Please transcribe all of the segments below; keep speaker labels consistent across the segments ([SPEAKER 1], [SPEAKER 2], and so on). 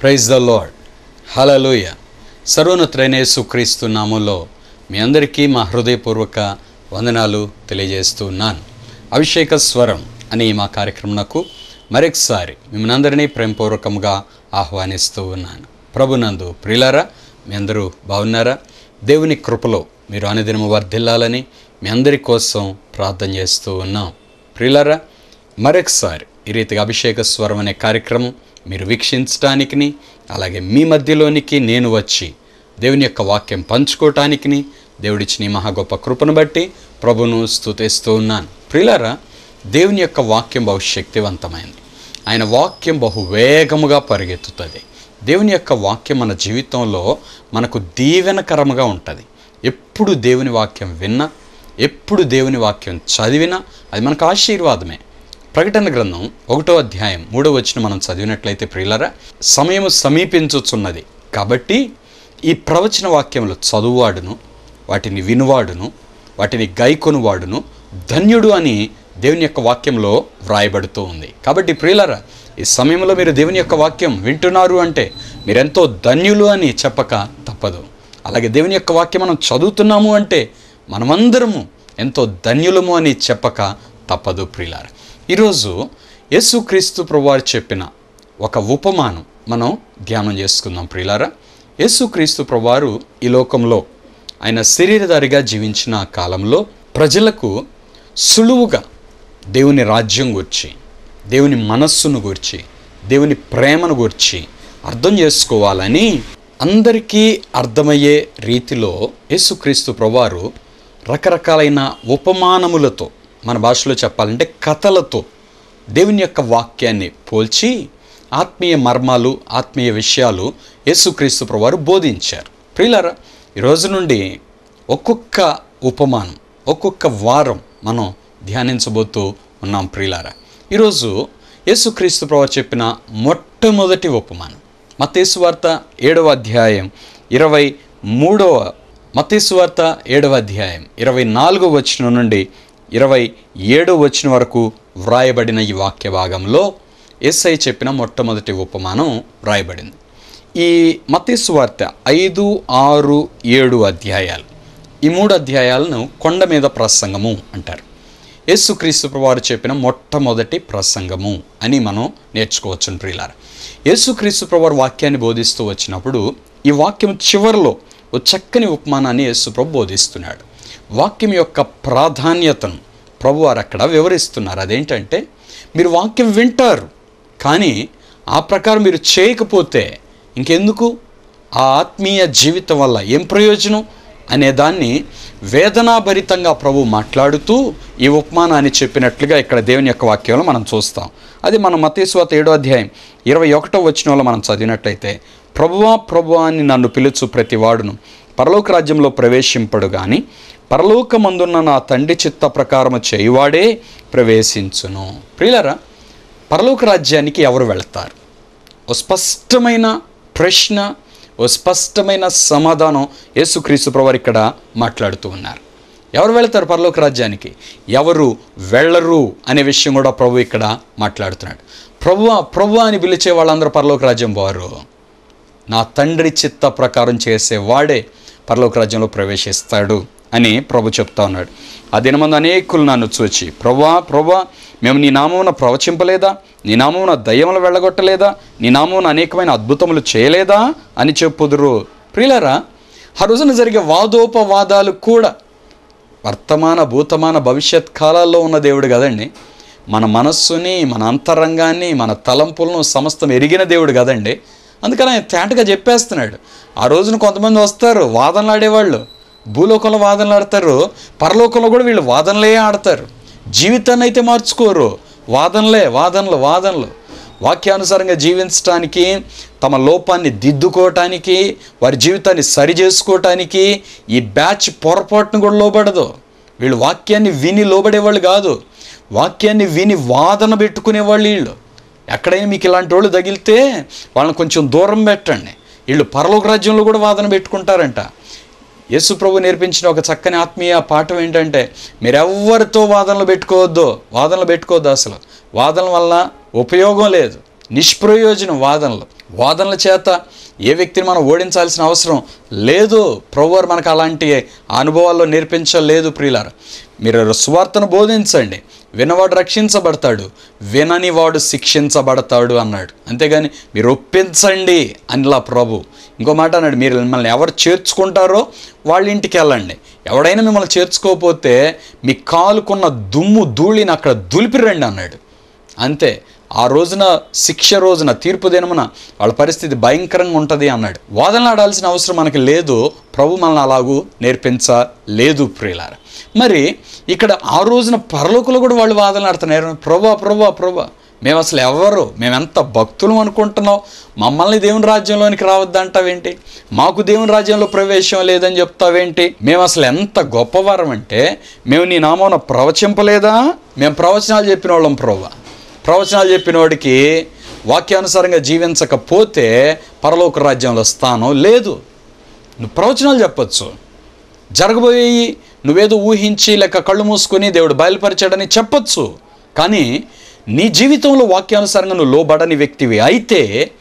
[SPEAKER 1] Praise the lord హలలోయ సర్వోన్నతుడైన యేసుక్రీస్తు నామంలో మీ అందరికీ మా హృదయపూర్వక వందనాలు తెలియజేస్తూ ఉన్నాను అభిషేక స్వరం అనే మా కార్యక్రమంకు మరొకసారి మిమ్మల్ని అందరినీ ప్రేమపూర్వకంగా ఆహ్వానిస్తూ ఉన్నాను ప్రభునందు ప్రియులారా మీ అందరూ బాగున్నారా దేవుని కృపలో మీరు అనుదినము వర్ధిల్లాలని మీ అందరి కోసం ప్రార్థన చేస్తూ ఉన్నాం ప్రియులారా మరొకసారి ఈ రీతిగా అభిషేక స్వరం అనే కార్యక్రమం మీరు వీక్షించటానికి అలాగే మీ మధ్యలోనికి నేను వచ్చి దేవుని యొక్క వాక్యం పంచుకోవటానికి దేవుడిచ్చిన ఈ మహా గొప్ప కృపను బట్టి ప్రభును స్తుతిస్తూ ఉన్నాను ప్రియులారా దేవుని యొక్క వాక్యం బహు శక్తివంతమైంది ఆయన వాక్యం బహు వేగముగా పరిగెత్తుతుంది దేవుని యొక్క వాక్యం మన జీవితంలో మనకు దీవెనకరముగా ఉంటుంది ఎప్పుడు దేవుని వాక్యం విన్నా ఎప్పుడు దేవుని వాక్యం చదివినా అది మనకు ఆశీర్వాదమే ప్రకటన గ్రంథం ఒకటో అధ్యాయం మూడో వచ్చిన మనం చదివినట్లయితే ప్రియులరా సమయము సమీపించుచున్నది కాబట్టి ఈ ప్రవచన వాక్యములు చదువువాడును వాటిని వినువాడును వాటిని గైకొనువాడును ధన్యుడు అని దేవుని యొక్క వాక్యంలో వ్రాయబడుతూ ఉంది కాబట్టి ప్రియులరా ఈ సమయంలో మీరు దేవుని యొక్క వాక్యం వింటున్నారు అంటే మీరెంతో ధన్యులు అని చెప్పక తప్పదు అలాగే దేవుని యొక్క వాక్యం మనం చదువుతున్నాము అంటే మనమందరము ఎంతో ధన్యులము అని చెప్పక తప్పదు ప్రియులారా ఈరోజు యేసుక్రీస్తు ప్రభువారు చెప్పిన ఒక ఉపమానం మనం ధ్యానం చేసుకుందాం ప్రియులారా యేసుక్రీస్తు ప్రభువారు ఈ లోకంలో ఆయన శరీరధారిగా జీవించిన కాలంలో ప్రజలకు సులువుగా దేవుని రాజ్యం గురించి దేవుని మనస్సును గురించి దేవుని ప్రేమను గురించి అర్థం చేసుకోవాలని అందరికీ అర్థమయ్యే రీతిలో యేసుక్రీస్తు ప్రభువారు రకరకాలైన ఉపమానములతో మన భాషలో చెప్పాలంటే కథలతో దేవుని యొక్క వాక్యాన్ని పోల్చి ఆత్మీయ మర్మాలు ఆత్మీయ విషయాలు యేసుక్రీస్తు ప్రభువారు బోధించారు ప్రియులారా ఈ రోజు నుండి ఒక్కొక్క ఉపమానం ఒక్కొక్క వారం మనం ధ్యానించబోతూ ఉన్నాం ప్రియులారా ఈరోజు యేసుక్రీస్తు ప్రభువారు చెప్పిన మొట్టమొదటి ఉపమానం మత్తేసు వార్త ఏడవ అధ్యాయం ఇరవై మూడవ మత్తేసు వార్త ఏడవ అధ్యాయం ఇరవై నాలుగో వచనం నుండి ఇరవై ఏడో వచనం వరకు వ్రాయబడిన ఈ వాక్య భాగంలో ఎస్ఐ చెప్పిన మొట్టమొదటి ఉపమానం వ్రాయబడింది ఈ మత్తేసు వార్త ఐదు ఆరు ఏడు అధ్యాయాలు ఈ మూడు అధ్యాయాలను కొండ మీద ప్రసంగము అంటారు యేసుక్రీస్తు ప్రభువారు చెప్పిన మొట్టమొదటి ప్రసంగము అని మనం నేర్చుకోవచ్చు ప్రియులారా యేసుక్రీస్తు ప్రభువారు వాక్యాన్ని బోధిస్తూ వచ్చినప్పుడు ఈ వాక్యం చివరిలో ఓ చక్కని ఉపమానాన్ని యేసుప్రభు బోధిస్తున్నాడు వాక్యం యొక్క ప్రాధాన్యతను ప్రభువారు అక్కడ వివరిస్తున్నారు అదేంటంటే మీరు వాక్యం వింటారు కానీ ఆ ప్రకారం మీరు చేయకపోతే ఇంకెందుకు ఆ ఆత్మీయ జీవితం వల్ల ఏం ప్రయోజనం అనే దాన్ని వేదనాభరితంగా ప్రభు మాట్లాడుతూ ఈ ఉపమానాన్ని చెప్పినట్లుగా ఇక్కడ దేవుని యొక్క వాక్యంలో మనం చూస్తాం అది మనం మతేశ్వాత ఏడో అధ్యాయం ఇరవై ఒకటో వచనంలో మనం చదివినట్లయితే ప్రభువా ప్రభువా అని నన్ను పిలుచు ప్రతి వాడును పరలోక రాజ్యంలో ప్రవేశింపడు కానీ పరలోకమందున్న నా తండ్రి చిత్త ప్రకారము చేయువాడే ప్రవేశించును ప్రియులరా పరలోక రాజ్యానికి ఎవరు వెళతారు ఓ స్పష్టమైన ప్రశ్న ఓ స్పష్టమైన సమాధానం యేసుక్రీస్తు ప్రభువారు ఇక్కడ మాట్లాడుతూ ఉన్నారు ఎవరు వెళతారు పరలోక రాజ్యానికి ఎవరు వెళ్ళరు అనే విషయం కూడా ప్రభు ఇక్కడ మాట్లాడుతున్నాడు ప్రభువా ప్రభు అని పిలిచే వాళ్ళందరూ పరలోక రాజ్యం పోరు నా తండ్రి చిత్త ప్రకారం చేసే వాడే పరలోక రాజ్యంలో ప్రవేశిస్తాడు అని ప్రభు చెప్తా ఉన్నాడు ఆ దినమందు అనేకులు నన్ను చూచి ప్రభా ప్రభా మేము నీ నామమున ప్రవచింపలేదా నీ నామమున దయ్యములు వెళ్ళగొట్టలేదా నీ నామమున అనేకమైన అద్భుతములు చేయలేదా అని చెప్పుదురు ప్రియులరా ఆ రోజున జరిగే వాదోపవాదాలు కూడా వర్తమాన భూతమాన భవిష్యత్ కాలాల్లో ఉన్న దేవుడు కదండి మన మనస్సుని మన అంతరంగాన్ని మన తలంపులను సమస్తం ఎరిగిన దేవుడు కదండి అందుకని ఆయన తేటగా చెప్పేస్తున్నాడు ఆ రోజున కొంతమంది వస్తారు వాదనలు ఆడేవాళ్ళు భూలోకంలో వాదనలు ఆడతారు పరలోకంలో కూడా వీళ్ళు వాదనలే ఆడతారు జీవితాన్ని అయితే మార్చుకోరు వాదనలే వాదనలు వాదనలు వాక్యానుసారంగా జీవించడానికి తమ లోపాన్ని దిద్దుకోవటానికి వారి జీవితాన్ని సరి చేసుకోవటానికి ఈ బ్యాచ్ పొరపాటును కూడా లోబడదు వీళ్ళు వాక్యాన్ని విని లోబడేవాళ్ళు కాదు వాక్యాన్ని విని వాదన పెట్టుకునేవాళ్ళు వీళ్ళు ఎక్కడైనా మీకు ఇలాంటి వాళ్ళు తగిలితే వాళ్ళని కొంచెం దూరం పెట్టండి వీళ్ళు పరలోక రాజ్యంలో కూడా వాదన పెట్టుకుంటారంట యేసు ప్రభు నేర్పించిన ఒక చక్కని ఆత్మీయ పాఠం ఏంటంటే మీరెవ్వరితో వాదనలు పెట్టుకోవద్దు వాదనలు పెట్టుకోవద్దు అసలు వాదనల వల్ల ఉపయోగం లేదు నిష్ప్రయోజనం వాదనలు వాదనల చేత ఏ వ్యక్తిని మనం ఓడించాల్సిన అవసరం లేదు ప్రభువారు మనకు అలాంటి అనుభవాల్లో నేర్పించలేదు ప్రియులార మీరు సువార్తను బోధించండి వినవాడు రక్షించబడతాడు వినని వాడు శిక్షించబడతాడు అన్నాడు అంతేగాని మీరు ఒప్పించండి అనిలా ప్రభు ఇంకో మాట అన్నాడు మీరు మిమ్మల్ని ఎవరు చేర్చుకుంటారో వాళ్ళ ఇంటికి వెళ్ళండి ఎవడైనా మిమ్మల్ని చేర్చుకోకపోతే మీ కాలుకున్న దుమ్ము ధూళిని అక్కడ దులిపిరండి అన్నాడు అంతే ఆ రోజున శిక్ష రోజున తీర్పు దినమున వాళ్ళ పరిస్థితి భయంకరంగా ఉంటుంది అన్నాడు వాదనలాడాల్సిన అవసరం మనకి లేదు ప్రభు మనల్ని అలాగూ నేర్పించలేదు ప్రియులార మరి ఇక్కడ ఆ రోజున పరలోకులు కూడా వాళ్ళు వాదనలాడుతున్నారు ప్రభా ప్రభా ప్రభా మేము అసలు ఎవరు మేము ఎంత భక్తులు అనుకుంటున్నాం మమ్మల్ని దేవుని రాజ్యంలోనికి రావద్దంటావేంటి మాకు దేవుని రాజ్యంలో ప్రవేశం లేదని చెప్తావేంటి మేము అసలు ఎంత గొప్పవారం అంటే మేము నీ నామం ప్రవచింపలేదా మేము ప్రవచనాలు చెప్పిన వాళ్ళం ప్రభా ప్రవచనాలు చెప్పిన వాడికి వాక్యానుసారంగా జీవించకపోతే పరలోక రాజ్యంలో స్థానం లేదు నువ్వు ప్రవచనాలు చెప్పొచ్చు జరగబోయేవి నువ్వేదో ఊహించి లేక కళ్ళు మూసుకొని దేవుడు బయలుపరిచాడని చెప్పొచ్చు కానీ నీ జీవితంలో వాక్యానుసారంగా నువ్వు లోబడని వ్యక్తివి అయితే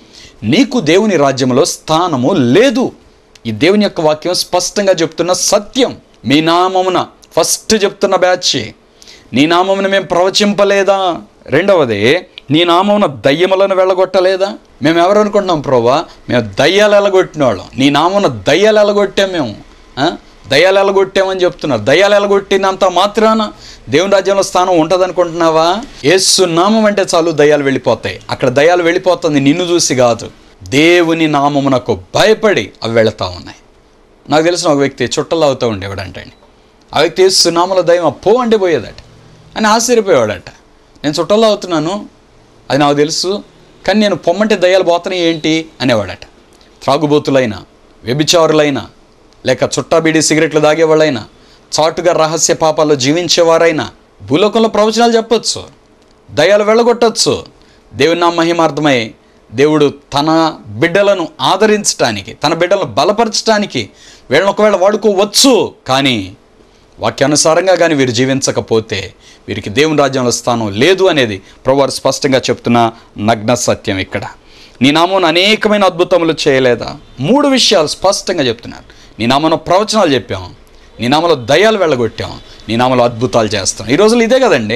[SPEAKER 1] నీకు దేవుని రాజ్యంలో స్థానము లేదు ఈ దేవుని యొక్క వాక్యం స్పష్టంగా చెప్తున్న సత్యం మీ నామమున ఫస్ట్ చెప్తున్న బ్యాచ్ నీ నామమున మేము ప్రవచింపలేదా రెండవది నీ నామమున దయ్యములను వెళ్ళగొట్టలేదా మేము ఎవరు అనుకుంటున్నాం ప్రోవా మేము దయ్యాలు ఎలగొట్టిన వాళ్ళం నీ నామమున దయ్యాలు ఎలగొట్టాం మేము ఆ? దయ్యాలు ఎలగొట్టామని చెప్తున్నారు దయ్యాలు ఎలగొట్టినంత మాత్రాన దేవుని రాజ్యంలో స్థానం ఉంటుంది అనుకుంటున్నావా యేసు నామం అంటే చాలు దయ్యాలు వెళ్ళిపోతాయి అక్కడ దయ్యాలు వెళ్ళిపోతుంది నిన్ను చూసి కాదు దేవుని నామమునకు భయపడి అవి వెళతా ఉన్నాయి నాకు తెలిసిన ఒక వ్యక్తి చుట్టలు అవుతూ ఉండేవాడంటే ఆ వ్యక్తి సునామల దయ్యం పో అంటే పోయేదట అని ఆశ్చర్యపోయేవాడట నేను చుట్టల్లో అవుతున్నాను అది నాకు తెలుసు కానీ నేను పొమ్మంటే దయ్యాలు పోతున్నాయి ఏంటి అనేవాడట త్రాగుబోతులైన వ్యభిచారులైనా లేక చుట్టా బీడి సిగరెట్లు తాగేవాళ్ళైనా చాటుగా రహస్య పాపాల్లో జీవించేవారైనా భూలోకంలో ప్రవచనాలు చెప్పొచ్చు దయాలు వెళ్ళగొట్టచ్చు దేవుని నా మహిమార్థమై దేవుడు తన బిడ్డలను ఆదరించటానికి తన బిడ్డలను బలపరచడానికి వీళ్ళని ఒకవేళ వాడుకోవచ్చు కానీ వాక్యానుసారంగా కానీ వీరు జీవించకపోతే వీరికి దేవుని రాజ్యంలో స్థానం లేదు అనేది ప్రభువారు స్పష్టంగా చెప్తున్న నగ్న సత్యం ఇక్కడ నీ నామం అనేకమైన అద్భుతములు చేయలేదా మూడు విషయాలు స్పష్టంగా చెప్తున్నారు నీ నామను ప్రవచనాలు చెప్పాం నీ నామలో దయాలు వెళ్ళగొట్టాం నీ నామలో అద్భుతాలు చేస్తాం ఈ రోజులు ఇదే కదండి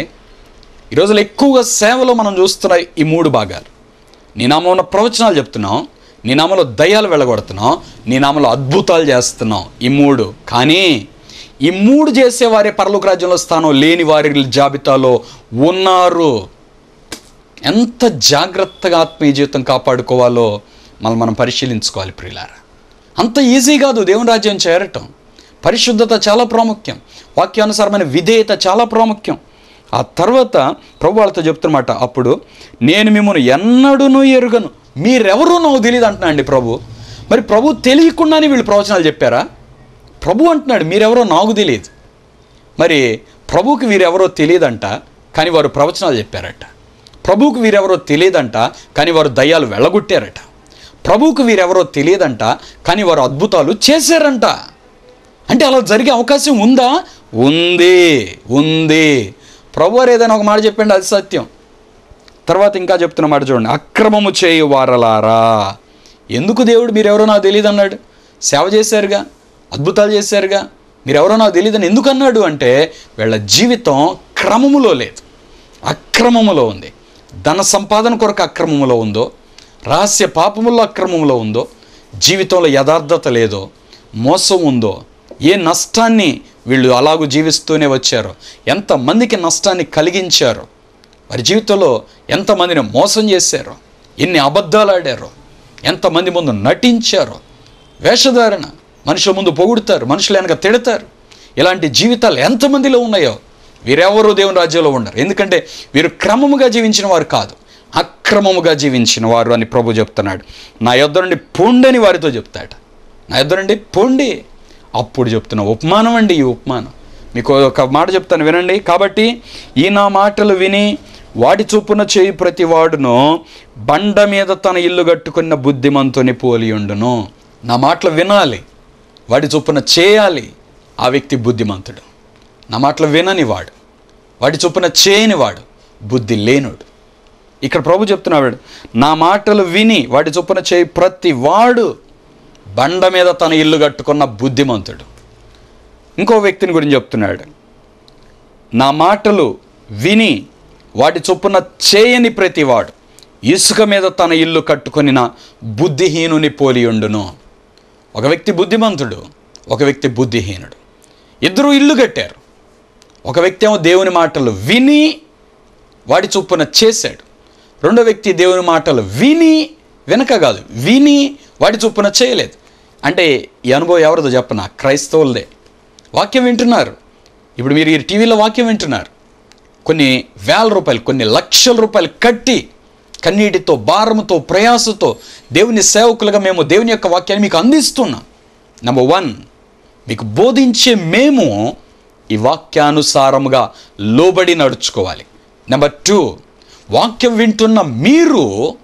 [SPEAKER 1] ఈ రోజులు ఎక్కువగా సేవలో మనం చూస్తున్న ఈ మూడు భాగాలు నీ నామంలో ప్రవచనాలు చెప్తున్నాం నీ నామలో దయ్యాలు వెళ్ళగొడుతున్నాం నీ నామలో అద్భుతాలు చేస్తున్నాం ఈ మూడు కానీ ఈ మూడు చేసేవారే పరలోక రాజ్యంలో స్థానం లేని వారి జాబితాలో ఉన్నారు ఎంత జాగ్రత్తగా ఆత్మీయ జీవితం కాపాడుకోవాలో మనం మనం పరిశీలించుకోవాలి ప్రియులారా అంత ఈజీ కాదు దేవుని రాజ్యం చేరటం పరిశుద్ధత చాలా ప్రాముఖ్యం వాక్యానుసారమైన విధేయత చాలా ప్రాముఖ్యం ఆ తర్వాత ప్రభు వాళ్ళతో చెప్తున్నమాట అప్పుడు నేను మిమ్మల్ని ఎన్నడూనూ ఎరుగను మీరెవరూ నాకు తెలియదు అంటున్నా అండి ప్రభు మరి ప్రభు తెలియకుండానే వీళ్ళు ప్రవచనాలు చెప్పారా ప్రభు అంటున్నాడు మీరెవరో నాకు తెలియదు మరి ప్రభువుకి వీరెవరో తెలియదంట కానీ వారు ప్రవచనాలు చెప్పారట ప్రభువుకు వీరెవరో తెలియదంట కానీ వారు దయ్యాలు వెళ్ళగొట్టారట ప్రభువుకు వీరెవరో తెలియదంట కానీ వారు అద్భుతాలు చేశారంట అంటే అలా జరిగే అవకాశం ఉందా ఉంది ఉంది ప్రభు వారు ఏదైనా ఒక మాట చెప్పండి అది సత్యం తర్వాత ఇంకా చెప్తున్న మాట చూడండి అక్రమము చేయు వారలారా ఎందుకు దేవుడు మీరెవరో నాకు తెలియదు అన్నాడు సేవ చేశారుగా అద్భుతాలు చేశారుగా మీరెవరో నాకు తెలియదని ఎందుకు అన్నాడు అంటే వీళ్ళ జీవితం క్రమములో లేదు అక్రమములో ఉంది ధన సంపాదన కొరకు అక్రమములో ఉందో రహస్య పాపములో అక్రమములో ఉందో జీవితంలో యథార్థత లేదో మోసం ఉందో ఏ నష్టాన్ని వీళ్ళు అలాగూ జీవిస్తూనే వచ్చారో ఎంతమందికి నష్టాన్ని కలిగించారో వారి జీవితంలో ఎంతమందిని మోసం చేశారో ఎన్ని అబద్ధాలు ఆడారో ఎంతమంది ముందు నటించారో వేషధారణ మనుషుల ముందు పొగుడుతారు మనుషులు వెనక తిడతారు ఇలాంటి జీవితాలు ఎంతమందిలో ఉన్నాయో వీరెవరూ దేవుని రాజ్యంలో ఉండరు ఎందుకంటే వీరు క్రమముగా జీవించిన వారు కాదు అక్రమముగా జీవించిన వారు అని ప్రభు చెప్తున్నాడు నా యొద్ద నుండి పొండని వారితో చెప్తాడు నా యొద్ద నుండి పొండి అప్పుడు చెప్తున్నా ఉపమానం అండి ఈ ఉపమానం మీకు ఒక మాట చెప్తాను వినండి కాబట్టి ఈ నా మాటలు విని వాటి చొప్పున చేయి ప్రతి వాడును బండ మీద తన ఇల్లు కట్టుకున్న బుద్ధిమంతుని పోలియుండును నా మాటలు వినాలి వాటి చొప్పున చేయాలి ఆ వ్యక్తి బుద్ధిమంతుడు నా మాటలు వినని వాడు వాటి చొప్పున చేయని వాడు బుద్ధి లేనుడు ఇక్కడ ప్రభు చెప్తున్నాడు నా మాటలు విని వాటి చొప్పున చేయి ప్రతి వాడు బండ మీద తన ఇల్లు కట్టుకున్న బుద్ధిమంతుడు ఇంకో వ్యక్తిని గురించి చెప్తున్నాడు నా మాటలు విని వాటి చొప్పున చేయని ప్రతివాడు ఇసుక మీద తన ఇల్లు కట్టుకొనిన బుద్ధిహీనుని పోలియుండును ఒక వ్యక్తి బుద్ధిమంతుడు ఒక వ్యక్తి బుద్ధిహీనుడు ఇద్దరు ఇల్లు కట్టారు ఒక వ్యక్తి ఏమో దేవుని మాటలు విని వాడి చొప్పున చేశాడు రెండో వ్యక్తి దేవుని మాటలు విని వెనక కాదు విని వాడి చొప్పున చేయలేదు అంటే ఈ అనుభవం ఎవరిదో చెప్పన క్రైస్తవులదే వాక్యం వింటున్నారు ఇప్పుడు మీరు ఈ టీవీలో వాక్యం వింటున్నారు కొన్ని వేల రూపాయలు కొన్ని లక్షల రూపాయలు కట్టి కన్నీటితో భారముతో ప్రయాసతో దేవుని సేవకులుగా మేము దేవుని యొక్క వాక్యాన్ని మీకు అందిస్తున్నాం నెంబర్ వన్ మీకు బోధించే మేము ఈ వాక్యానుసారముగా లోబడి నడుచుకోవాలి నెంబర్ టూ వాక్యం వింటున్న మీరు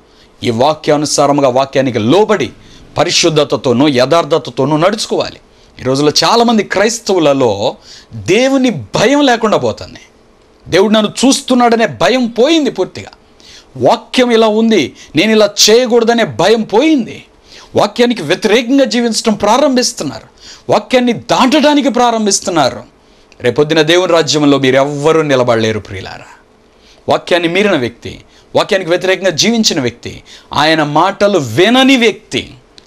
[SPEAKER 1] ఈ వాక్యానుసారముగా వాక్యానికి లోబడి పరిశుద్ధతతోనూ యథార్థతతోనూ నడుచుకోవాలి ఈ రోజుల్లో చాలామంది క్రైస్తవులలో దేవుని భయం లేకుండా పోతుంది దేవుడు నన్ను చూస్తున్నాడనే భయం పోయింది పూర్తిగా వాక్యం ఇలా ఉంది నేను ఇలా చేయకూడదనే భయం పోయింది వాక్యానికి వ్యతిరేకంగా జీవించడం ప్రారంభిస్తున్నారు వాక్యాన్ని దాటడానికి ప్రారంభిస్తున్నారు రేపొద్దున దేవుని రాజ్యంలో మీరు ఎవ్వరూ నిలబడలేరు ప్రియులారా వాక్యాన్ని మీరిన వ్యక్తి వాక్యానికి వ్యతిరేకంగా జీవించిన వ్యక్తి ఆయన మాటలు వినని వ్యక్తి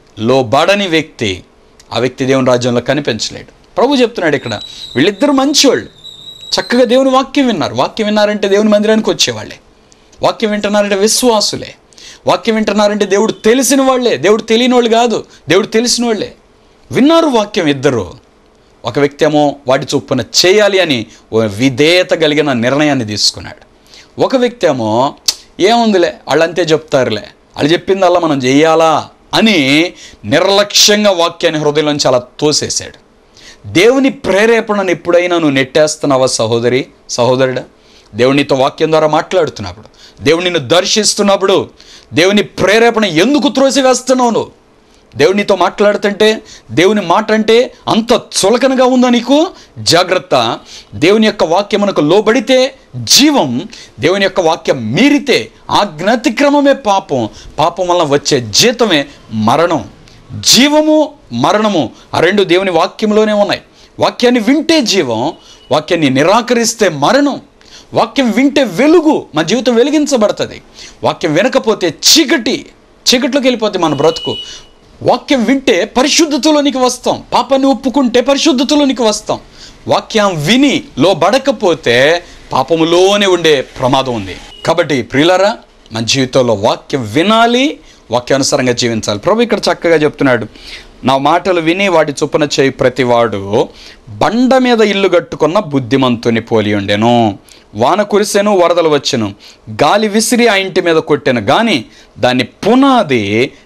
[SPEAKER 1] లోబడని వ్యక్తి ఆ వ్యక్తి దేవుని రాజ్యంలో కనిపించలేడు ప్రభు చెప్తున్నాడు ఇక్కడ వీళ్ళిద్దరు మంచివాళ్ళు చక్కగా దేవుని వాక్యం విన్నారు వాక్యం విన్నారంటే దేవుని మందిరానికి వచ్చేవాళ్ళే వాక్యం వింటున్నారంటే విశ్వాసులే వాక్యం వింటున్నారంటే దేవుడు తెలిసిన వాళ్ళే దేవుడు తెలియని వాళ్ళు కాదు దేవుడు తెలిసిన వాళ్ళే విన్నారు వాక్యం ఇద్దరు ఒక వ్యక్తి ఏమో వాటి చొప్పున చేయాలి అని ఓ విధేయత కలిగిన నిర్ణయాన్ని తీసుకున్నాడు ఒక వ్యక్తి ఏమో ఏముందిలే వాళ్ళంతే చెప్తారులే వాళ్ళు చెప్పిందల్లా మనం చెయ్యాలా అని నిర్లక్ష్యంగా వాక్యాన్ని హృదయంలోంచి అలా తోసేశాడు దేవుని ప్రేరేపణను ఎప్పుడైనా నువ్వు నెట్టేస్తున్నావా సహోదరి సహోదరుడా దేవునితో వాక్యం ద్వారా మాట్లాడుతున్నప్పుడు దేవుడు నిన్ను దర్శిస్తున్నప్పుడు దేవుని ప్రేరేపణ ఎందుకు త్రోసివేస్తున్నావు నువ్వు దేవునితో మాట్లాడుతుంటే దేవుని మాట అంటే అంత చులకనగా ఉందా నీకు జాగ్రత్త దేవుని యొక్క వాక్యం మనకు లోబడితే జీవం దేవుని యొక్క వాక్యం మీరితే ఆజ్ఞాతిక్రమమే పాపం పాపం వల్ల వచ్చే జీతమే మరణం జీవము మరణము ఆ రెండు దేవుని వాక్యంలోనే ఉన్నాయి వాక్యాన్ని వింటే జీవం వాక్యాన్ని నిరాకరిస్తే మరణం వాక్యం వింటే వెలుగు మన జీవితం వెలిగించబడుతుంది వాక్యం వినకపోతే చీకటి చీకట్లోకి వెళ్ళిపోతే మన బ్రతుకు వాక్యం వింటే పరిశుద్ధతలోనికి వస్తాం పాపాన్ని ఒప్పుకుంటే పరిశుద్ధతలోనికి వస్తాం వాక్యం విని లోబడకపోతే పాపములోనే ఉండే ప్రమాదం ఉంది కాబట్టి ప్రియులరా మన జీవితంలో వాక్యం వినాలి వాక్యానుసారంగా జీవించాలి ప్రభు ఇక్కడ చక్కగా చెప్తున్నాడు నా మాటలు విని వాటి చొప్పున చేయి ప్రతివాడు బండ మీద ఇల్లు కట్టుకున్న బుద్ధిమంతుని పోలి ఉండెను వాన కురిసెను వరదలు వచ్చెను గాలి విసిరి ఆ ఇంటి మీద కొట్టెను కానీ దాని పునాది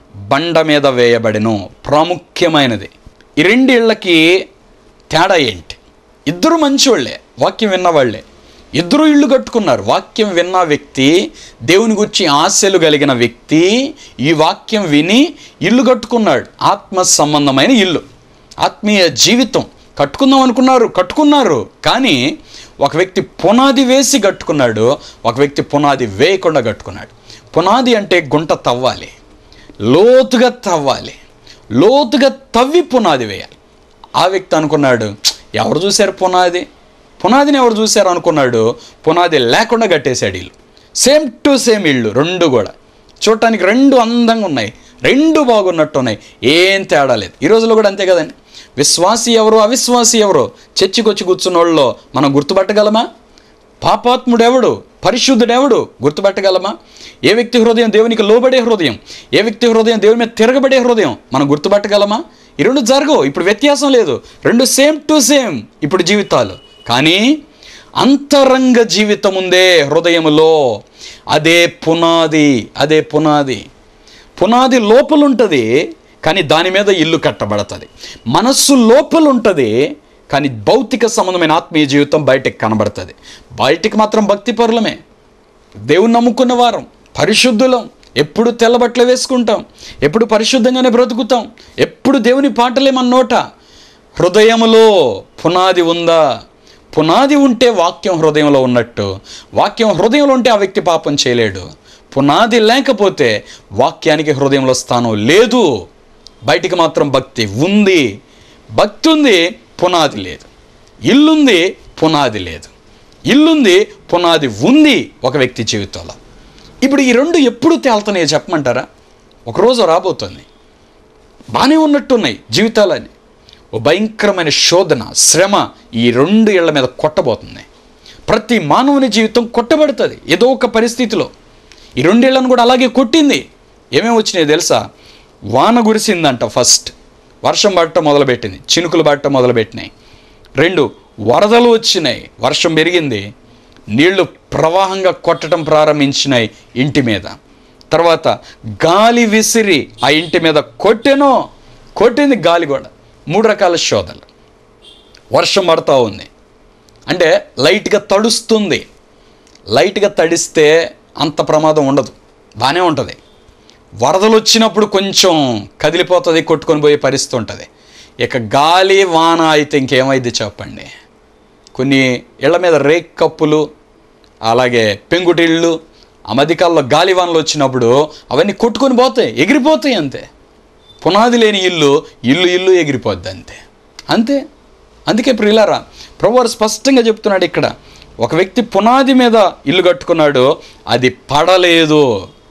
[SPEAKER 1] బండ మీద వేయబడెను ప్రాముఖ్యమైనది ఈ రెండు ఇళ్ళకి తేడా ఏంటి ఇద్దరు మంచివాళ్ళే వాక్యం విన్నవాళ్ళే ఇద్దరు ఇల్లు కట్టుకున్నారు వాక్యం విన్న వ్యక్తి దేవుని గురించి ఆశలు కలిగిన వ్యక్తి ఈ వాక్యం విని ఇల్లు కట్టుకున్నాడు ఆత్మ సంబంధమైన ఇల్లు ఆత్మీయ జీవితం కట్టుకుందాం అనుకున్నారు కట్టుకున్నారు కానీ ఒక వ్యక్తి పునాది వేసి కట్టుకున్నాడు ఒక వ్యక్తి పునాది వేయకుండా కట్టుకున్నాడు పునాది అంటే గుంట తవ్వాలి లోతుగా తవ్వాలి లోతుగా తవ్వి పునాది వేయాలి ఆ వ్యక్తి అనుకున్నాడు ఎవరు చూశారు పునాది పునాదిని ఎవరు చూశారు అనుకున్నాడు పునాది లేకుండా కట్టేశాడు ఇల్లు సేమ్ టు సేమ్ ఇల్లు రెండు కూడా చూడటానికి రెండు అందంగా ఉన్నాయి రెండు బాగున్నట్టు ఉన్నాయి ఏం తేడా లేదు ఈ రోజుల్లో కూడా అంతే కదండి విశ్వాసి ఎవరు అవిశ్వాసి ఎవరు చర్చికి వచ్చి కూర్చున్న వాళ్ళలో మనం గుర్తుపట్టగలమా పాపాత్ముడెవడు పరిశుద్ధుడెవడు గుర్తుపట్టగలమా ఏ వ్యక్తి హృదయం దేవునికి లోబడే హృదయం ఏ వ్యక్తి హృదయం దేవుని మీద తిరగబడే హృదయం మనం గుర్తుపట్టగలమా ఈ రెండు జరగవు ఇప్పుడు వ్యత్యాసం లేదు రెండు సేమ్ టు సేమ్ ఇప్పుడు జీవితాలు కానీ అంతరంగ జీవితం ఉందే హృదయములో అదే పునాది అదే పునాది పునాది లోపల ఉంటుంది కానీ దాని మీద ఇల్లు కట్టబడుతుంది మనస్సు లోపల ఉంటుంది కానీ భౌతిక సంబంధమైన ఆత్మీయ జీవితం బయటకు కనబడుతుంది బయటికి మాత్రం భక్తిపరులమే దేవుని నమ్ముకున్న వారం పరిశుద్ధులం ఎప్పుడు తెల్లబట్టలు వేసుకుంటాం ఎప్పుడు పరిశుద్ధంగానే బ్రతుకుతాం ఎప్పుడు దేవుని పాటలే మన నోట హృదయములో పునాది ఉందా పునాది ఉంటే వాక్యం హృదయంలో ఉన్నట్టు వాక్యం హృదయంలో ఉంటే ఆ వ్యక్తి పాపం చేయలేడు పునాది లేకపోతే వాక్యానికి హృదయంలో స్థానం లేదు బయటికి మాత్రం భక్తి ఉంది భక్తి ఉంది పునాది లేదు ఇల్లుంది పునాది లేదు ఇల్లుంది పునాది ఉంది ఒక వ్యక్తి జీవితంలో ఇప్పుడు ఈ రెండు ఎప్పుడు తేలుతున్నాయో చెప్పమంటారా ఒకరోజు రాబోతుంది బాగానే ఉన్నట్టున్నాయి జీవితాలని ఓ భయంకరమైన శోధన శ్రమ ఈ రెండు ఇళ్ల మీద కొట్టబోతుంది ప్రతి మానవుని జీవితం కొట్టబడుతుంది ఏదో ఒక పరిస్థితిలో ఈ రెండేళ్లను కూడా అలాగే కొట్టింది ఏమేమి వచ్చినాయి తెలుసా వాన కురిసిందంట ఫస్ట్ వర్షం పడటం మొదలుపెట్టింది చినుకులు పడటం మొదలుపెట్టినాయి రెండు వరదలు వచ్చినాయి వర్షం పెరిగింది నీళ్లు ప్రవాహంగా కొట్టడం ప్రారంభించినాయి ఇంటి మీద తర్వాత గాలి విసిరి ఆ ఇంటి మీద కొట్టెనో కొట్టింది గాలి కూడా మూడు రకాల శోధనలు వర్షం పడతా ఉంది అంటే లైట్గా తడుస్తుంది లైట్గా తడిస్తే అంత ప్రమాదం ఉండదు బాగానే ఉంటుంది వరదలు వచ్చినప్పుడు కొంచెం కదిలిపోతుంది కొట్టుకొని పోయే పరిస్థితి ఉంటుంది ఇక గాలి వాన అయితే ఇంకేమైంది చెప్పండి కొన్ని ఇళ్ల మీద రేక్ కప్పులు అలాగే పెంకుటిళ్ళు ఆ మధ్యకాలంలో గాలివానలు వచ్చినప్పుడు అవన్నీ కొట్టుకొని పోతాయి ఎగిరిపోతాయి అంతే పునాది లేని ఇల్లు ఇల్లు ఇల్లు ఎగిరిపోద్ది అంతే అంతే అందుకే ప్రియులారా ప్రభువారు స్పష్టంగా చెప్తున్నాడు ఇక్కడ ఒక వ్యక్తి పునాది మీద ఇల్లు కట్టుకున్నాడు అది పడలేదు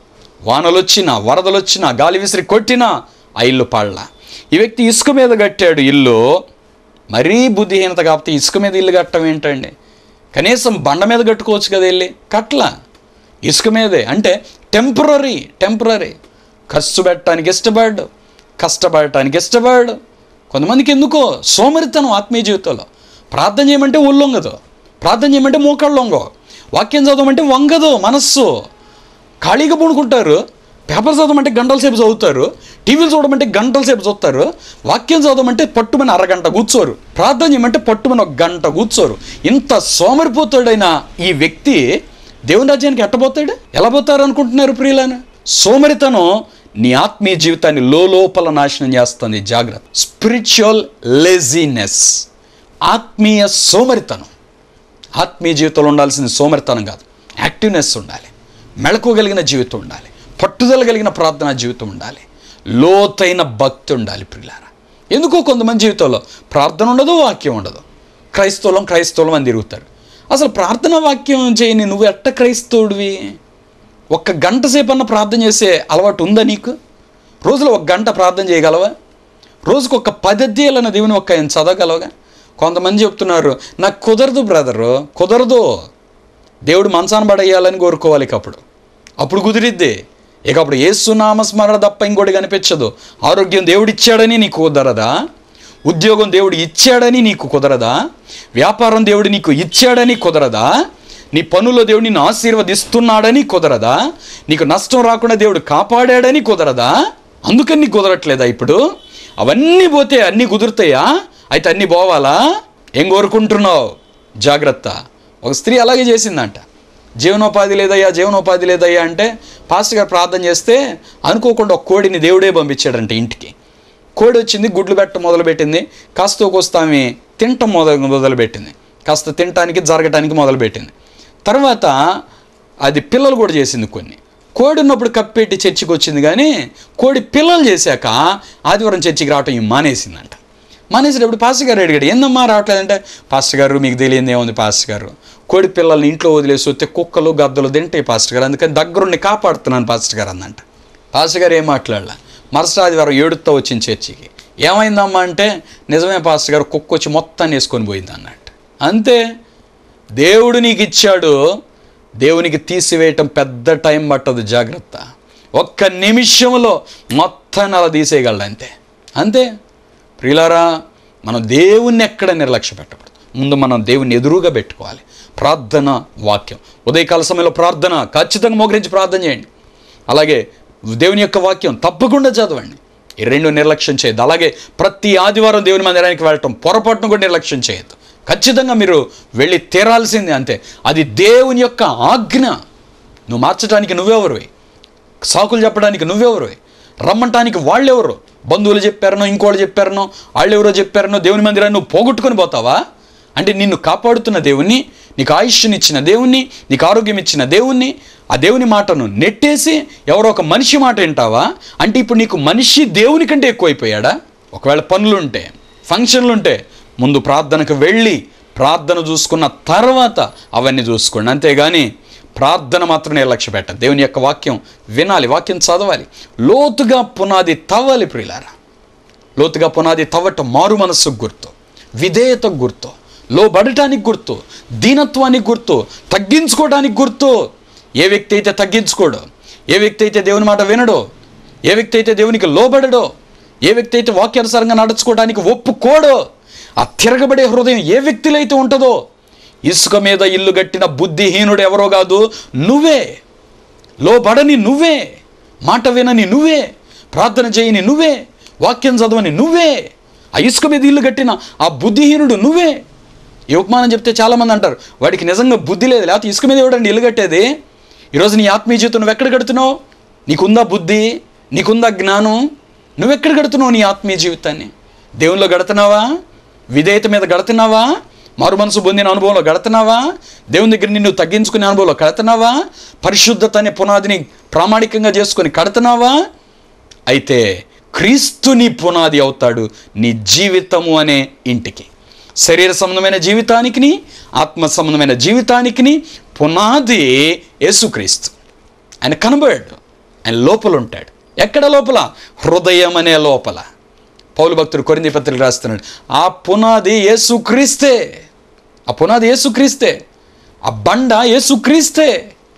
[SPEAKER 1] వానలు వచ్చినా వరదలు వచ్చినా గాలి విసిరి కొట్టినా ఆ ఇల్లు పడలా ఈ వ్యక్తి ఇసుక మీద కట్టాడు ఇల్లు మరీ బుద్ధిహీనత కాకపోతే ఇసుక మీద ఇల్లు కట్టడం ఏంటండి కనీసం బండ మీద కట్టుకోవచ్చు కదా వెళ్ళి కట్లా ఇసుక మీదే అంటే టెంపరీ టెంపరీ ఖర్చు పెట్టడానికి ఇష్టపడ్డు కష్టపడటానికి ఇష్టపడ్డు కొంతమందికి ఎందుకో సోమరితనం ఆత్మీయ జీవితంలో ప్రార్థన చేయమంటే ఒళ్ళొంగదు ప్రార్థన చేయమంటే మోకాళ్ళు వంగో వాక్యం చదవమంటే వంగదు మనస్సు ఖాళీగా పడుకుంటారు పేపర్ చదవమంటే గంటల సేపు చదువుతారు టీవీలు చూడమంటే గంటల సేపు చూస్తారు వాక్యం చదవమంటే పట్టుమని అరగంట కూర్చోరు ప్రార్థన చేయమంటే పట్టుమని ఒక గంట కూర్చోరు ఇంత సోమరిపోతాడైన ఈ వ్యక్తి దేవుని రాజ్యానికి ఎట్టబోతాడు ఎలా పోతారు అనుకుంటున్నారు ప్రియులను సోమరితనం నీ ఆత్మీయ జీవితాన్ని లోపల నాశనం చేస్తుంది జాగ్రత్త స్పిరిచువల్ లేజినెస్ ఆత్మీయ సోమరితనం ఆత్మీయ జీవితంలో ఉండాల్సింది సోమరితనం కాదు యాక్టివ్నెస్ ఉండాలి మెళకువగలిగిన జీవితం ఉండాలి పట్టుదల కలిగిన ప్రార్థనా జీవితం ఉండాలి లోతైన భక్తి ఉండాలి ప్రియులారా ఎందుకో కొంతమంది జీవితంలో ప్రార్థన ఉండదు వాక్యం ఉండదు క్రైస్తవులం క్రైస్తవులం అని తిరుగుతారు అసలు ప్రార్థన వాక్యం చేయని నువ్వు ఎట్ట క్రైస్తవుడివి ఒక్క గంట సేపు అన్న ప్రార్థన చేసే అలవాటు ఉందా నీకు రోజులో ఒక గంట ప్రార్థన చేయగలవా రోజుకు ఒక పది అధ్యాయాలన్న దేవుని ఒక్క ఆయన చదవగలవగా కొంతమంది చెప్తున్నారు నాకు కుదరదు బ్రదరు కుదరదు దేవుడు మంచాన పడేయాలని కోరుకోవాలి ఇక అప్పుడు అప్పుడు కుదిరిద్ది ఇక అప్పుడు ఏసునామ స్మరణ తప్ప ఇంకోటి కనిపించదు ఆరోగ్యం దేవుడు ఇచ్చాడని నీకు కుదరదా ఉద్యోగం దేవుడు ఇచ్చాడని నీకు కుదరదా వ్యాపారం దేవుడు నీకు ఇచ్చాడని కుదరదా నీ పనుల్లో దేవుడు నిన్ను ఆశీర్వదిస్తున్నాడని కుదరదా నీకు నష్టం రాకుండా దేవుడు కాపాడాడని కుదరదా అందుకని నీకు కుదరట్లేదా ఇప్పుడు అవన్నీ పోతే అన్నీ కుదురుతాయా అయితే అన్నీ పోవాలా ఏం కోరుకుంటున్నావు జాగ్రత్త ఒక స్త్రీ అలాగే చేసిందంట జీవనోపాధి లేదయ్యా జీవనోపాధి లేదయ్యా అంటే పాస్టర్ గారు ప్రార్థన చేస్తే అనుకోకుండా ఒక కోడిని దేవుడే పంపించాడంట ఇంటికి కోడి వచ్చింది గుడ్లు పెట్ట మొదలుపెట్టింది కాస్త కోస్త ఆమె తినటం మొదలు మొదలుపెట్టింది కాస్త తినటానికి జరగటానికి మొదలుపెట్టింది తర్వాత అది పిల్లలు కూడా చేసింది కొన్ని కోడి ఉన్నప్పుడు కప్పెట్టి చర్చికి వచ్చింది కానీ కోడి పిల్లలు చేశాక ఆదివారం చర్చికి రావటం ఈ మానేసిందంట మానేసేటప్పుడు పాస్టర్ గారు అడిగాడు ఏందమ్మా రావట్లేదంటే పాస్టర్ గారు మీకు తెలియదు ఏముంది పాస్టర్ గారు కోడి పిల్లల్ని ఇంట్లో వదిలేసి వస్తే కుక్కలు గద్దలు తింటాయి పాస్టర్ గారు అందుకని దగ్గరుండి కాపాడుతున్నాను పాస్టర్ గారు అందంట పాస్టర్ గారు ఏం మాట్లాడలే మరుసటి ఆదివారం ఏడుతో వచ్చింది చర్చికి ఏమైందమ్మా అంటే నిజమే పాస్టర్ గారు కుక్క వచ్చి మొత్తాన్ని వేసుకొని పోయింది అన్నట్టు అంతే దేవుడు నీకు ఇచ్చాడు దేవునికి తీసివేయటం పెద్ద టైం పట్టదు జాగ్రత్త ఒక్క నిమిషంలో మొత్తాన్ని అలా తీసేయగలడు అంతే అంతే ప్రియులారా మనం దేవుణ్ణి ఎక్కడ నిర్లక్ష్య పెట్టకూడదు ముందు మనం దేవుని ఎదురుగా పెట్టుకోవాలి ప్రార్థన వాక్యం ఉదయకాల సమయంలో ప్రార్థన ఖచ్చితంగా మోకరించి ప్రార్థన చేయండి అలాగే దేవుని యొక్క వాక్యం తప్పకుండా చదవండి ఈ రెండు నిర్లక్ష్యం చేయొద్దు అలాగే ప్రతి ఆదివారం దేవుని మందిరానికి వెళ్ళటం పొరపాటును కూడా నిర్లక్ష్యం చేయొద్దు ఖచ్చితంగా మీరు వెళ్ళి తీరాల్సిందే అంతే అది దేవుని యొక్క ఆజ్ఞ నువ్వు మార్చడానికి నువ్వెవరువి సాకులు చెప్పడానికి నువ్వెవరు రమ్మంటానికి వాళ్ళెవరు బంధువులు చెప్పారనో ఇంకోళ్ళు చెప్పారనో వాళ్ళెవరో చెప్పారనో దేవుని మందిరాన్ని నువ్వు పోగొట్టుకొని పోతావా అంటే నిన్ను కాపాడుతున్న దేవుణ్ణి నీకు ఆయుష్నిచ్చిన దేవుణ్ణి నీకు ఆరోగ్యం ఇచ్చిన దేవుణ్ణి ఆ దేవుని మాటను నెట్టేసి ఎవరో ఒక మనిషి మాట వింటావా అంటే ఇప్పుడు నీకు మనిషి దేవుని కంటే ఎక్కువైపోయాడా ఒకవేళ పనులుంటే ఫంక్షన్లుంటే ముందు ప్రార్థనకు వెళ్ళి ప్రార్థన చూసుకున్న తర్వాత అవన్నీ చూసుకోండి అంతేగాని ప్రార్థన మాత్రమే లక్ష్య పెట్ట దేవుని యొక్క వాక్యం వినాలి వాక్యం చదవాలి లోతుగా పునాది తవ్వాలి ప్రియులారా లోతుగా పునాది తవ్వటం మారు మనస్సుకు గుర్తు విధేయతకు గుర్తు లోబడటానికి గుర్తు దీనత్వానికి గుర్తు తగ్గించుకోవడానికి గుర్తు ఏ వ్యక్తి అయితే తగ్గించుకోడో ఏ వ్యక్తి అయితే దేవుని మాట వినడో ఏ వ్యక్తి అయితే దేవునికి లోబడడో ఏ వ్యక్తి అయితే వాక్యానుసారంగా నడుచుకోవడానికి ఒప్పుకోడో ఆ తిరగబడే హృదయం ఏ వ్యక్తిలో అయితే ఉంటుందో ఇసుక మీద ఇల్లు కట్టిన బుద్ధిహీనుడు ఎవరో కాదు నువ్వే లోబడని నువ్వే మాట వినని నువ్వే ప్రార్థన చేయని నువ్వే వాక్యం చదవని నువ్వే ఆ ఇసుక మీద ఇల్లు కట్టిన ఆ బుద్ధిహీనుడు నువ్వే ఈ ఉపమానం చెప్తే చాలామంది అంటారు వాడికి నిజంగా బుద్ధి లేదు లేకపోతే ఇసుక మీద ఎవడండి ఇల్లు కట్టేది ఈరోజు నీ ఆత్మీయ జీవితం నువ్వు ఎక్కడ కడుతున్నావు నీకుందా బుద్ధి నీకుందా జ్ఞానం నువ్వెక్కడ గడుతున్నావు నీ ఆత్మీయ జీవితాన్ని దేవుల్లో గడుతున్నావా విధేయత మీద గడుతున్నావా మారు మనసు పొందిన అనుభవంలో గడుతున్నావా దేవుని దగ్గర నిన్ను తగ్గించుకునే అనుభవంలో కడుతున్నావా పరిశుద్ధత అనే పునాదిని ప్రామాణికంగా చేసుకొని కడుతున్నావా అయితే క్రీస్తుని పునాది అవుతాడు నీ జీవితము అనే ఇంటికి శరీర సంబంధమైన జీవితానికి ఆత్మ సంబంధమైన జీవితానికి పునాది యేసుక్రీస్తు ఆయన కనబడాడు ఆయన లోపల ఉంటాడు ఎక్కడ లోపల హృదయం అనే లోపల పౌలు భక్తుడు కొరింది పత్రిక రాస్తున్నాడు ఆ పునాది యేసుక్రీస్తే ఆ పునాది యేసుక్రీస్తే ఆ బండ యేసుక్రీస్తే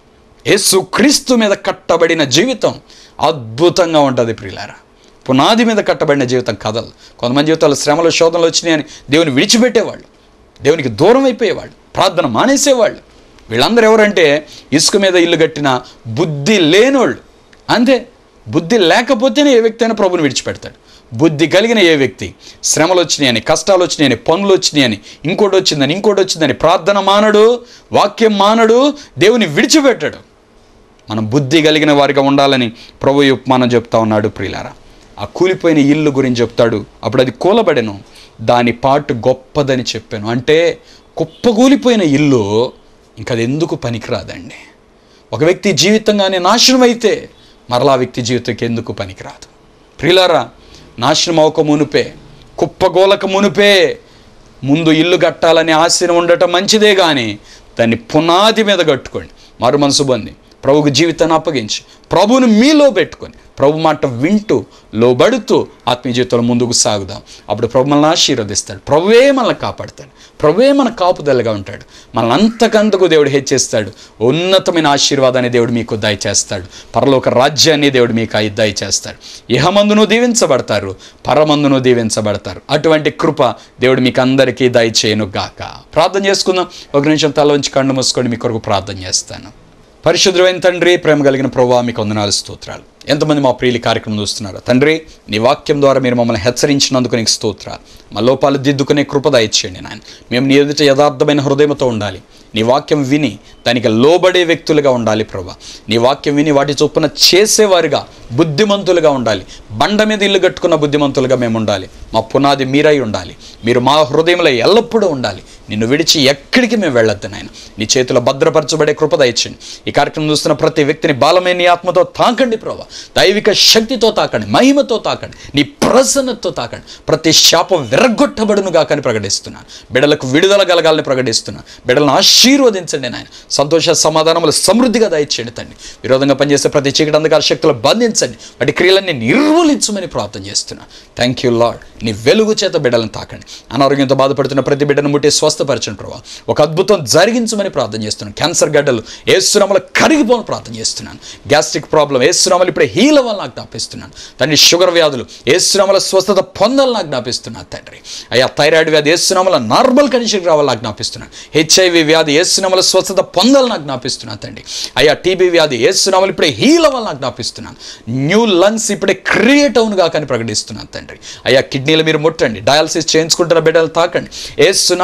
[SPEAKER 1] యేసుక్రీస్తు మీద కట్టబడిన జీవితం అద్భుతంగా ఉంటుంది ప్రియులారా పునాది మీద కట్టబడిన జీవితం కథలు కొంతమంది జీవితాలు శ్రమలు శోధనలు వచ్చినాయని దేవుని విడిచిపెట్టేవాళ్ళు దేవునికి దూరం అయిపోయేవాళ్ళు ప్రార్థన మానేసేవాళ్ళు వీళ్ళందరూ ఎవరంటే ఇసుక మీద ఇల్లు కట్టిన బుద్ధి లేనోళ్ళు అంతే బుద్ధి లేకపోతేనే ఏ వ్యక్తి అయినా ప్రభుని విడిచిపెడతాడు బుద్ధి కలిగిన ఏ వ్యక్తి శ్రమలు వచ్చినాయని కష్టాలు వచ్చినాయని పనులు వచ్చినాయని ఇంకోటి వచ్చిందని ఇంకోటి వచ్చిందని ప్రార్థన మానడు వాక్యం మానడు దేవుని విడిచిపెట్టాడు మనం బుద్ధి కలిగిన వారిగా ఉండాలని ప్రభు ఈ ఉపమానం చెప్తా ఉన్నాడు ప్రియులారా ఆ కూలిపోయిన ఇల్లు గురించి చెప్తాడు అప్పుడు అది కూలబడెను దాని పాటు గొప్పదని చెప్పాను అంటే కుప్పగూలిపోయిన ఇల్లు ఇంకా అది ఎందుకు పనికిరాదండి ఒక వ్యక్తి జీవితంగానే నాశనం అయితే మరలా ఆ వ్యక్తి జీవితంకి ఎందుకు పనికిరాదు ప్రియులారా నాశనం అవక మునుపే కుప్పగోలక మునుపే ముందు ఇల్లు కట్టాలనే ఆశయం ఉండటం మంచిదే కానీ దాన్ని పునాది మీద కట్టుకోండి మారు మనసు పొంది ప్రభుకు జీవితాన్ని అప్పగించి ప్రభువును మీలో పెట్టుకొని ప్రభు మాట వింటూ లోబడుతూ ఆత్మీయ జీవితంలో ముందుకు సాగుదాం అప్పుడు ప్రభు మనల్ని ఆశీర్వదిస్తాడు ప్రభువే మనల్ని కాపాడుతాడు ప్రభువే మన కాపుదలగా ఉంటాడు మనల్ని అంతకంతకు దేవుడు హెచ్చిస్తాడు ఉన్నతమైన ఆశీర్వాదాన్ని దేవుడు మీకు దయచేస్తాడు పరలోక రాజ్యాన్ని దేవుడు మీకు అయి దయచేస్తాడు ఇహమందును దీవించబడతారు పరమందును దీవించబడతారు అటువంటి కృప దేవుడు మీకు అందరికీ దయచేయను గాక ప్రార్థన చేసుకుందాం ఒక నిమిషం తల ఉంచి కళ్ళు మూసుకొని మీ కొరకు ప్రార్థన చేస్తాను పరిశుద్ధమైన తండ్రి ప్రేమ కలిగిన ప్రభావ మీకు వందనాలు స్తోత్రాలు ఎంతమంది మా ప్రియులు కార్యక్రమం చూస్తున్నారు తండ్రి నీ వాక్యం ద్వారా మీరు మమ్మల్ని హెచ్చరించినందుకు నీకు స్తోత్రాలు మా లోపాలు దిద్దుకునే కృపద ఇచ్చేయండి నాయన మేము నీ ఎదుట యథార్థమైన హృదయంతో ఉండాలి నీ వాక్యం విని దానికి లోబడే వ్యక్తులుగా ఉండాలి ప్రభా నీ వాక్యం విని వాటి చొప్పున చేసేవారుగా బుద్ధిమంతులుగా ఉండాలి బండ మీద ఇల్లు కట్టుకున్న బుద్ధిమంతులుగా మేము ఉండాలి మా పునాది మీరై ఉండాలి మీరు మా హృదయంలో ఎల్లప్పుడూ ఉండాలి నిన్ను విడిచి ఎక్కడికి మేము వెళ్ళొద్దు నాయన నీ చేతిలో భద్రపరచబడే కృప దయచండి ఈ కార్యక్రమం చూస్తున్న ప్రతి వ్యక్తిని బాలమే నీ ఆత్మతో తాకండి ప్రభా దైవిక శక్తితో తాకండి మహిమతో తాకండి నీ ప్రసన్నతతో తాకండి ప్రతి శాపం విరగొట్టబడును గాకని ప్రకటిస్తున్నాను బిడలకు విడుదల కలగాలని ప్రకటిస్తున్నాను బిడలను ఆశీర్వదించండి నాయన సంతోష సమాధానములు సమృద్ధిగా దయచేయండి తండ్రి విరోధంగా పనిచేసే ప్రతి చీకటి అంధకార శక్తులు బంధించండి వాటి క్రియలన్నీ నిర్మూలించమని ప్రార్థన చేస్తున్నాను థ్యాంక్ యూ లాడ్ నీ వెలుగు చేత బిడ్డలను తాకండి అనారోగ్యంతో బాధపడుతున్న ప్రతి బిడ్డను ముట్టి స్వస్థపరచండి ప్రభావ ఒక అద్భుతం జరిగించమని ప్రార్థన చేస్తున్నాను క్యాన్సర్ గడ్డలు ఏసునామలు కరిగిపోని ప్రార్థన చేస్తున్నాను గ్యాస్ట్రిక్ ప్రాబ్లం ఏసునామలు ఇప్పుడే హీల వల్ల నాకు జ్ఞాపిస్తున్నాను తండ్రి షుగర్ వ్యాధులు ఏసునామల స్వస్థత పొందాలని నాకు జ్ఞాపిస్తున్నాను తండ్రి అయ్యా థైరాయిడ్ వ్యాధి ఏసునామల నార్మల్ కండిషన్కి రావాలని నాకు జ్ఞాపిస్తున్నాను హెచ్ఐవి వ్యాధి ఏసునామల స్వస్థత పొందాలని నాకు జ్ఞాపిస్తున్నాను తండ్రి అయ్యా టీబీ వ్యాధి ఏసునామలు ఇప్పుడే హీల వల్ల నాకు జ్ఞాపిస్తున్నాను న్యూ లంగ్స్ ఇప్పుడే క్రియేట్ అవునుగా కానీ ప్రకటిస్తున్నాను తండ్రి అయ్యా కిడ్నీలు మీరు ముట్టండి డయాలసిస్ చేయించుకుంటున్న బిడ్డలు తాకండి ఏసునామల కిడ్నీ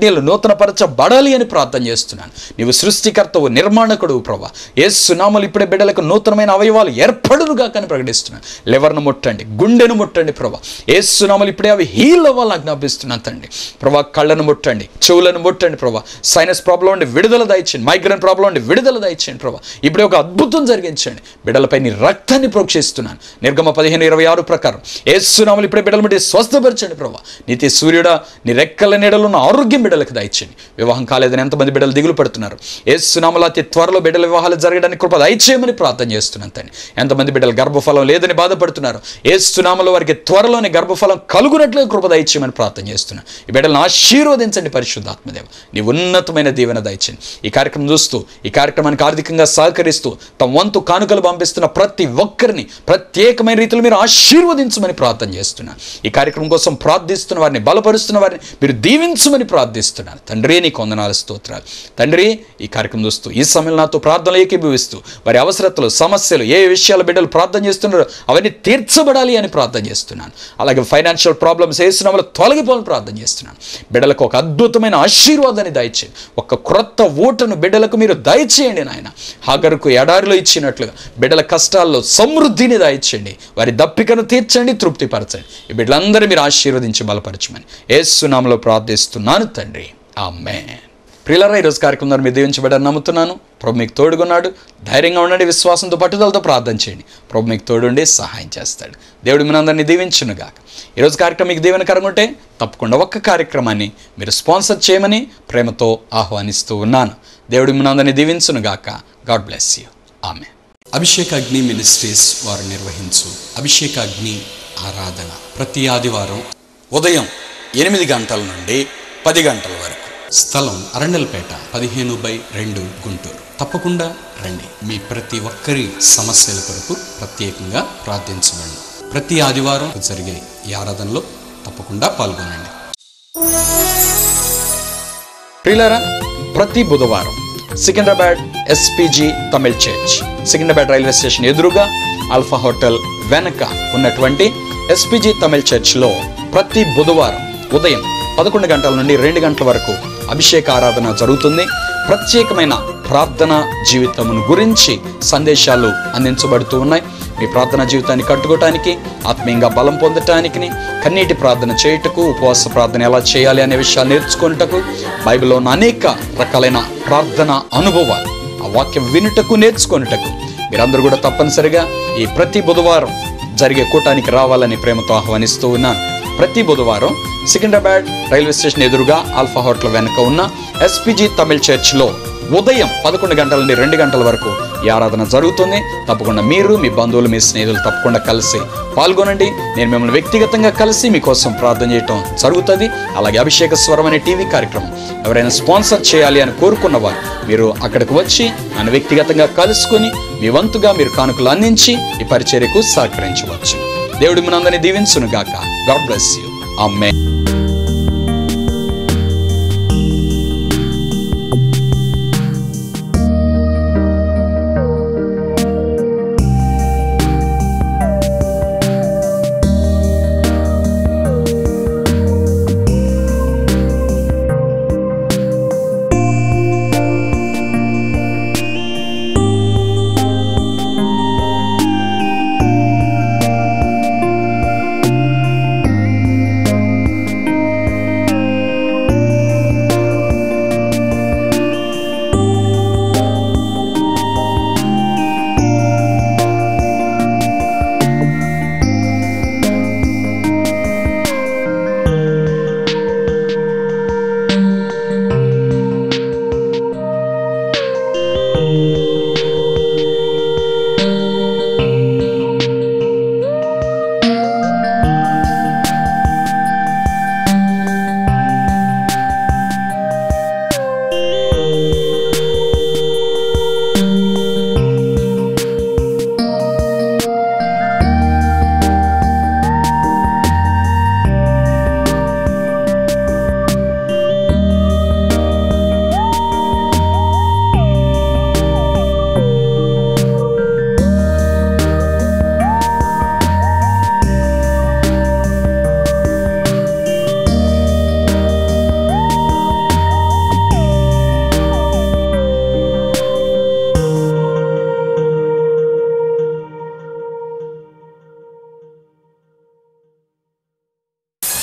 [SPEAKER 1] ఆజ్ఞలు నూతన పరచబడాలి అని ప్రార్థన చేస్తున్నాను నీవు సృష్టికర్తవు నిర్మాణకుడు ప్రభా ఏసునామలు ఇప్పుడే బిడ్డలకు నూతనమైన అవయవాలు ఏర్పడునుగా కానీ ప్రకటిస్తున్నాను లెవర్ను ముట్టండి గుండెను ముట్టండి ప్రభా ఏసునామలు ఇప్పుడే అవి హీల్ అవ్వాలని జ్ఞాపిస్తున్నాను తండ్రి ప్రభా కళ్ళను ముట్టండి చెవులను ముట్టండి ప్రభా సైనస్ ప్రాబ్లం ఉండి విడుదల దయచేయండి మైగ్రేన్ ప్రాబ్లం ఉండి విడుదల దయచేయండి ప్రభా ఇప్పుడే ఒక అద్భుతం జరిగించండి బిడ్డలపై నీ రక్తాన్ని ప్రోక్షిస్తున్నాను నిర్గమ పదిహేను ఇరవై ఆరు ప్రకారం ఏసునామలు ఇప్పుడే బిడ్డల బట్టి స్వస్థపరచండి ప్రభా నీతి సూర్యుడా నీ రెక్కల నీడలో ఉన్న ఆరోగ్యం బిడ్డలకు దయచేయండి వివాహం కాలేదని ఎంతమంది బిడ్డలు దిగులు పడుతున్నారు ఏసునామలు అతి త్వరలో బిడ్డల వివాహాలు జరగడానికి కృప దయచేయమని ప్రార్థన చేస్తున్నాను తండ్రి ఎంతమంది బిడ్డలు గర్భఫలం లేదని బాధపడుతున్నారు ఏసునామలో వారికి త్వరలోనే గర్భఫలం కలుగునట్లుగా కృప దయచేయమని ప్రార్థన చేస్తున్నాను ఈ బిడ్డలను ఆశీర్వదించండి పరిశుద్ధాత్మదేవ నీ ఉన్నతమైన దీవెన దయచేయండి ఈ కార్యక్రమం చూస్తూ ఈ కార్యక్రమానికి ఆర్థికంగా సహకరిస్తూ తమ వంతు కానుకలు పంపిస్తున్న ప్రతి ఒక్కరిని ప్రత్యేకమైన రీతిలో మీరు ఆశీర్వదించమని ప్రార్థన చేస్తున్నాను ఈ కార్యక్రమం కోసం ప్రార్థిస్తున్న వారిని బలపరుస్తున్న వారిని మీరు దీవించమని ప్రార్థిస్తున్నాను తండ్రి నీ కొందనాల స్తోత్రాలు తండ్రి ఈ కార్యక్రమం చూస్తూ ఈ సమయంలో నాతో ప్రార్థనలు ఏకీభవిస్తూ వారి అవసరతలు సమస్యలు ఏ విషయాల బిడ్డలు ప్రార్థన చేస్తున్నారో అవన్నీ తీర్చబడాలి అని ప్రార్థన చేస్తున్నాను అలాగే ఫైనాన్షియల్ ప్రాబ్లమ్స్ వేసినామలో తొలగిపోవాలని ప్రార్థన చేస్తున్నాను బిడ్డలకు ఒక అద్భుతమైన ఆశీర్వాదాన్ని దయచేయండి ఒక క్రొత్త ఓటను బిడ్డలకు మీరు దయచేయండి నాయన హాగరుకు ఎడారిలో ఇచ్చినట్లుగా బిడ్డల కష్టాల్లో సమృద్ధిని దయచేయండి వారి దప్పికను తీర్చండి తృప్తిపరచండి ఈ బిడ్డలందరూ మీరు ఆశీర్వదించి బలపరచమని ఏసునామలో ప్రార్థిస్తున్నాను తండ్రి ఆమె ప్రియులరా ఈరోజు కార్యక్రమం ద్వారా మీరు దీవించబడని నమ్ముతున్నాను ప్రభు మీకు తోడుగున్నాడు ధైర్యంగా ఉండండి విశ్వాసంతో పట్టుదలతో ప్రార్థన చేయండి ప్రభు మీకు తోడుండి సహాయం చేస్తాడు దేవుడు మనందరినీ దీవించునుగాక ఈరోజు కార్యక్రమం మీకు దీవెనకరంగా ఉంటే తప్పకుండా ఒక్క కార్యక్రమాన్ని మీరు స్పాన్సర్ చేయమని ప్రేమతో ఆహ్వానిస్తూ ఉన్నాను దేవుడు మనందరినీ దీవించునుగాక గాడ్ బ్లెస్ యూ ఆమె అభిషేక అగ్ని మినిస్ట్రీస్ వారు నిర్వహించు అభిషేక అగ్ని ఆరాధన ప్రతి ఆదివారం ఉదయం ఎనిమిది గంటల నుండి పది గంటల వరకు స్థలం అరండల్పేట పదిహేను బై రెండు గుంటూరు తప్పకుండా రండి మీ ప్రతి ఒక్కరి సమస్యల కొరకు ప్రత్యేకంగా ప్రార్థించబడి ప్రతి ఆదివారం జరిగే ఈ ఆరాధనలో తప్పకుండా పాల్గొనండి ప్రియులారా ప్రతి బుధవారం Secunderabad SPG Tamil church Secunderabad railway station ఎదురుగా ఆల్ఫా హోటల్ వెనక ఉన్నటువంటి ఎస్పీజీ తమిళ్ చర్చ్లో ప్రతి బుధవారం ఉదయం పదకొండు గంటల నుండి రెండు గంటల వరకు అభిషేక ఆరాధన జరుగుతుంది ప్రత్యేకమైన ప్రార్థన జీవితమును గురించి సందేశాలు అందించబడుతూ ఉన్నాయి మీ ప్రార్థన జీవితాన్ని కట్టుకోవటానికి ఆత్మీయంగా బలం పొందటానికి కన్నీటి ప్రార్థన చేయుటకు ఉపవాస ప్రార్థన ఎలా చేయాలి అనే విషయాలు నేర్చుకున్నటకు బైబిల్లో ఉన్న అనేక రకాలైన ప్రార్థన అనుభవాలు ఆ వాక్యం వినుటకు నేర్చుకొనుటకు మీరందరూ కూడా తప్పనిసరిగా ఈ ప్రతి బుధవారం జరిగే కూటానికి రావాలని ప్రేమతో ఆహ్వానిస్తూ ఉన్నాను ప్రతి బుధవారం సికింద్రాబాద్ రైల్వే స్టేషన్ ఎదురుగా ఆల్ఫా హోటల్ వెనుక ఉన్న ఎస్పీజీ తమిళ్ చర్చ్లో ఉదయం పదకొండు గంటల నుండి రెండు గంటల వరకు ఈ ఆరాధన జరుగుతుంది తప్పకుండా మీరు మీ బంధువులు మీ స్నేహితులు తప్పకుండా కలిసి పాల్గొనండి నేను మిమ్మల్ని వ్యక్తిగతంగా కలిసి మీకోసం ప్రార్థన చేయటం జరుగుతుంది అలాగే అభిషేక స్వరం అనే టీవీ కార్యక్రమం ఎవరైనా స్పాన్సర్ చేయాలి అని కోరుకున్నవారు మీరు అక్కడికి వచ్చి నన్ను వ్యక్తిగతంగా కలుసుకొని మీ వంతుగా మీరు కానుకలు అందించి ఈ పరిచర్యకు సహకరించవచ్చు దేవుడి మనందరినీ దీవించును గాక గాడ్ బ్లెస్ యూ ఆమె